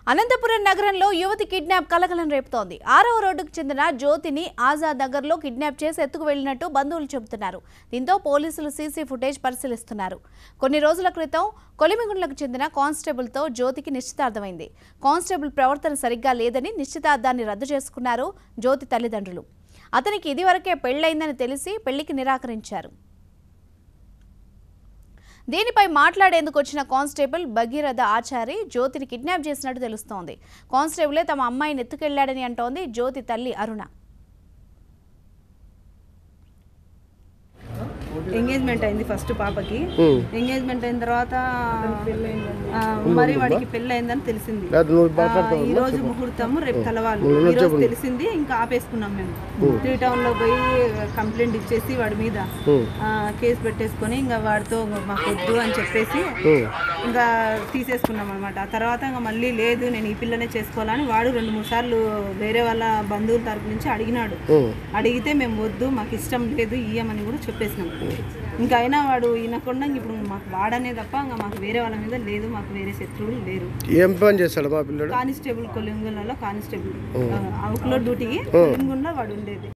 అనంతపురం నగరంలో యువతి కిడ్నాప్ కలకలం రేపుతోంది ఆరవ రోడ్డుకు చెందిన జ్యోతిని ఆజాద్ నగర్లో కిడ్నాప్ చేసి ఎత్తుకు వెళ్లినట్టు బంధువులు చెబుతున్నారు దీంతో పోలీసులు సీసీ ఫుటేజ్ పరిశీలిస్తున్నారు కొన్ని రోజుల క్రితం కొలిమిగుండ్లకు చెందిన కానిస్టేబుల్తో జ్యోతికి నిశ్చితార్థమైంది కానిస్టేబుల్ ప్రవర్తన సరిగ్గా లేదని నిశ్చితార్థాన్ని రద్దు చేసుకున్నారు జ్యోతి తల్లిదండ్రులు అతనికి ఇదివరకే పెళ్లైందని తెలిసి పెళ్లికి నిరాకరించారు దీనిపై మాట్లాడేందుకు వచ్చిన కానిస్టేబుల్ భగీరథ ఆచారి జ్యోతిని కిడ్నాప్ చేసినట్టు తెలుస్తోంది కానిస్టేబులే తమ అమ్మాయిని ఎత్తుకెళ్లాడని అంటోంది జ్యోతి తల్లి అరుణ ఎంగేజ్మెంట్ అయింది ఫస్ట్ పాపకి ఎంగేజ్మెంట్ అయిన తర్వాత ఆ, మరి వాడికి పెళ్ళి అయిందని తెలిసింది ఆ, ఈ రోజు ముహూర్తము రేపు కలవాలి ఈ రోజు తెలిసింది ఇంకా ఆపేసుకున్నాం మేము త్రీ టౌన్ లో పోయి కంప్లైంట్ ఇచ్చేసి వాడి మీద ఆ, కేసు పెట్టేసుకొని ఇంకా వాడితో మాకు వద్దు అని చెప్పేసి ఇంకా తీసేసుకున్నాం అనమాట ఆ తర్వాత ఇంకా మళ్ళీ లేదు నేను ఈ పిల్లనే చేసుకోవాలని వాడు రెండు మూడు సార్లు వేరే వాళ్ళ బంధువుల తరపు నుంచి అడిగినాడు అడిగితే మేము వద్దు మాకు ఇష్టం లేదు ఇయ్యమని కూడా చెప్పేసినాం ఇంకా అయినా వాడు వినకుండా ఇంక ఇప్పుడు మాకు వాడనే తప్ప ఇంకా మాకు వేరే వాళ్ళ మీద లేదు మాకు వేరే శత్రువులు లేరు ఏం పని చేస్తాడు మా పిల్లడు కానిస్టేబుల్ కొలింగులలో కానిస్టేబుల్ అవుట్లో డ్యూటీకి కొలింగుంలో వాడు ఉండేది